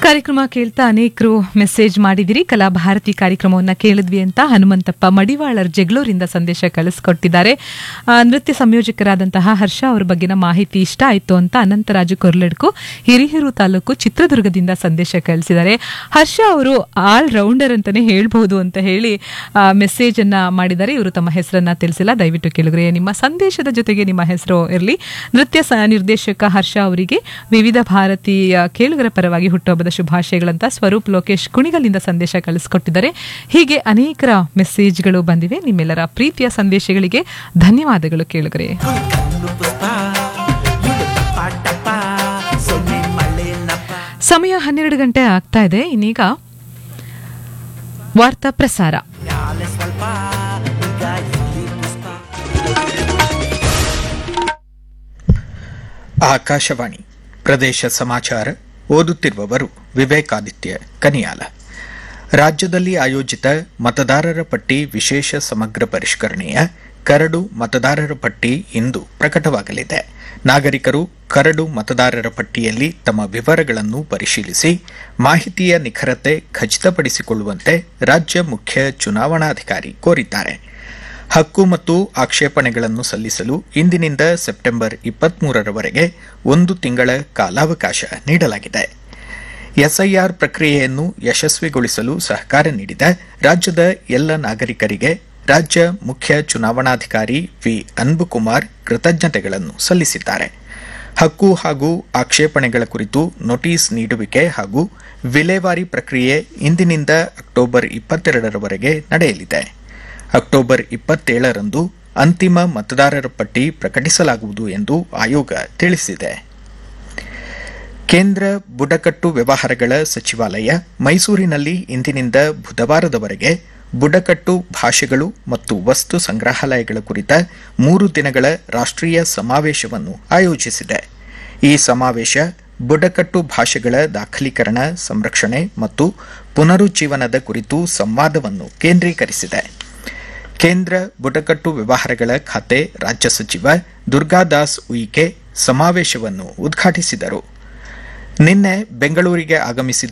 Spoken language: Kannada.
ಕಾರ್ಯಕ್ರಮ ಕೇಳ್ತಾ ಅನೇಕರು ಮೆಸೇಜ್ ಮಾಡಿದಿರಿ ಕಲಾಭಾರತಿ ಕಾರ್ಯಕ್ರಮವನ್ನ ಕೇಳಿದ್ವಿ ಅಂತ ಹನುಮಂತಪ್ಪ ಮಡಿವಾಳರ್ ಜಗಳೂರಿಂದ ಸಂದೇಶ ಕಳಿಸ್ಕೊಟ್ಟಿದ್ದಾರೆ ಆ, ನೃತ್ಯ ಸಂಯೋಜಕರಾದಂತಹ ಹರ್ಷ ಅವರ ಬಗ್ಗಿನ ಮಾಹಿತಿ ಇಷ್ಟ ಆಯ್ತು ಅಂತ ಅನಂತರಾಜು ಕೊರ್ಲಡ್ಕು ಹಿರಿಯೂರು ತಾಲೂಕು ಚಿತ್ರದುರ್ಗದಿಂದ ಸಂದೇಶ ಕಳಿಸಿದ್ದಾರೆ ಹರ್ಷ ಅವರು ಆಲ್ ರೌಂಡರ್ ಅಂತಾನೆ ಹೇಳ್ಬಹುದು ಅಂತ ಹೇಳಿ ಮೆಸೇಜ್ ಅನ್ನ ಮಾಡಿದ್ದಾರೆ ಇವರು ತಮ್ಮ ಹೆಸರನ್ನ ತಿಳಿಸಿಲ್ಲ ದಯವಿಟ್ಟು ಕೇಳಿದ್ರೆ ನಿಮ್ಮ ಸಂದೇಶದ ಜೊತೆಗೆ ನಿಮ್ಮ ಹೆಸರು ಇರಲಿ ನೃತ್ಯ ಸ- ನಿರ್ದೇಶಕ ಹರ್ಷ ಅವರಿಗೆ ವಿವಿಧ ಭಾರತೀಯ ಕೇಳುಗರ ಪರವಾಗಿ ಹುಟ್ಟುಹಬ್ಬದ ಶುಭಾಶಯಗಳಂತ ಸ್ವರೂಪ್ ಲೋಕೇಶ್ ಕುಣಿಗಲಿಂದ ಸಂದೇಶ ಕಳಿಸ್ಕೊಟ್ಟಿದ್ದಾರೆ ಹೀಗೆ ಅನೇಕರ ಮೆಸೇಜ್ಗಳು ಬಂದಿವೆ ನಿಮ್ಮೆಲ್ಲರ ಪ್ರೀತಿಯ ಸಂದೇಶಗಳಿಗೆ ಧನ್ಯವಾದಗಳು ಕೇಳುಗರೆ ಕಣ್ಣು ಪುಷ್ಪ ಇಳು ಟಪ ಟಪ ಸೊನ್ನೆ ಮಳೆ ನಪ ಸಮಯ ಹನ್ನೆರಡು ಗಂಟೆ ಆಗ್ತಾ ಇದೆ ಇನ್ನೀಗ ವಾರ್ತಾ ಪ್ರಸಾರ ಮ್ಯಾಲೆ ಸ್ವಲ್ಪ ಈಗ ಇಲ್ಲಿ ಪುಷ್ಪ ಆಕಾಶವಾಣಿ ಪ್ರದೇಶ ಸಮಾಚಾರ ಓದುತ್ತಿರುವವರು ವಿವೇಕಾದಿತ್ಯ ಕನಿಯಾಲ ರಾಜ್ಯದಲ್ಲಿ ಆಯೋಜಿತ ಮತದಾರರ ಪಟ್ಟಿ ವಿಶೇಷ ಸಮಗ್ರ ಪರಿಷ್ಕರಣೆಯ ಕರಡು ಮತದಾರರ ಪಟ್ಟಿ ಇಂದು ಪ್ರಕಟವಾಗಲಿದೆ ನಾಗರಿಕರು ಕರಡು ಮತದಾರರ ಪಟ್ಟಿಯಲ್ಲಿ ತಮ್ಮ ವಿವರಗಳನ್ನು ಪರಿಶೀಲಿಸಿ ಮಾಹಿತಿಯ ನಿಖರತೆ ಖಚಿತಪಡಿಸಿಕೊಳ್ಳುವಂತೆ ರಾಜ್ಯ ಮುಖ್ಯ ಚುನಾವಣಾಧಿಕಾರಿ ಕೋರಿದ್ದಾರೆ ಹಕ್ಕು ಮತ್ತು ಆಕ್ಷೇಪಣೆಗಳನ್ನು ಸಲ್ಲಿಸಲು ಇಂದಿನಿಂದ ಸೆಪ್ಟೆಂಬರ್ ಇಪ್ಪತ್ಮೂರರವರೆಗೆ ಒಂದು ತಿಂಗಳ ಕಾಲಾವಕಾಶ ನೀಡಲಾಗಿದೆ ಎಸ್ಐಆರ್ ಪ್ರಕ್ರಿಯೆಯನ್ನು ಯಶಸ್ವಿಗೊಳಿಸಲು ಸಹಕಾರ ನೀಡಿದ ರಾಜ್ಯದ ಎಲ್ಲ ನಾಗರಿಕರಿಗೆ ರಾಜ್ಯ ಮುಖ್ಯ ಚುನಾವಣಾಧಿಕಾರಿ ವಿ ಅನ್ಬುಕುಮಾರ್ ಕೃತಜ್ಞತೆಗಳನ್ನು ಸಲ್ಲಿಸಿದ್ದಾರೆ ಹಕ್ಕು ಹಾಗೂ ಆಕ್ಷೇಪಣೆಗಳ ಕುರಿತು ನೋಟಿಸ್ ನೀಡುವಿಕೆ ಹಾಗೂ ವಿಲೇವಾರಿ ಪ್ರಕ್ರಿಯೆ ಇಂದಿನಿಂದ ಅಕ್ಟೋಬರ್ ಇಪ್ಪತ್ತೆರಡರವರೆಗೆ ನಡೆಯಲಿದೆ ಅಕ್ಟೋಬರ್ ಇಪ್ಪತ್ತೇಳರಂದು ಅಂತಿಮ ಮತದಾರರ ಪಟ್ಟಿ ಪ್ರಕಟಿಸಲಾಗುವುದು ಎಂದು ಆಯೋಗ ತಿಳಿಸಿದೆ ಕೇಂದ್ರ ಬುಡಕಟ್ಟು ವ್ಯವಹಾರಗಳ ಸಚಿವಾಲಯ ಮೈಸೂರಿನಲ್ಲಿ ಇಂದಿನಿಂದ ಬುಧವಾರದವರೆಗೆ ಬುಡಕಟ್ಟು ಭಾಷೆಗಳು ಮತ್ತು ವಸ್ತು ಸಂಗ್ರಹಾಲಯಗಳ ಕುರಿತ ಮೂರು ದಿನಗಳ ರಾಷ್ಟ್ರೀಯ ಸಮಾವೇಶವನ್ನು ಆಯೋಜಿಸಿದೆ ಈ ಸಮಾವೇಶ ಬುಡಕಟ್ಟು ಭಾಷೆಗಳ ದಾಖಲೀಕರಣ ಸಂರಕ್ಷಣೆ ಮತ್ತು ಪುನರುಜ್ಜೀವನದ ಕುರಿತು ಸಂವಾದವನ್ನು ಕೇಂದ್ರೀಕರಿಸಿದೆ ಕೇಂದ್ರ ಬುಡಕಟ್ಟು ವ್ಯವಹಾರಗಳ ಖಾತೆ ರಾಜ್ಯ ಸಚಿವ ದುರ್ಗಾದಾಸ್ ಉಯಿಕೆ ಸಮಾವೇಶವನ್ನು ಉದ್ಘಾಟಿಸಿದರು ನಿನ್ನೆ ಬೆಂಗಳೂರಿಗೆ ಆಗಮಿಸಿದ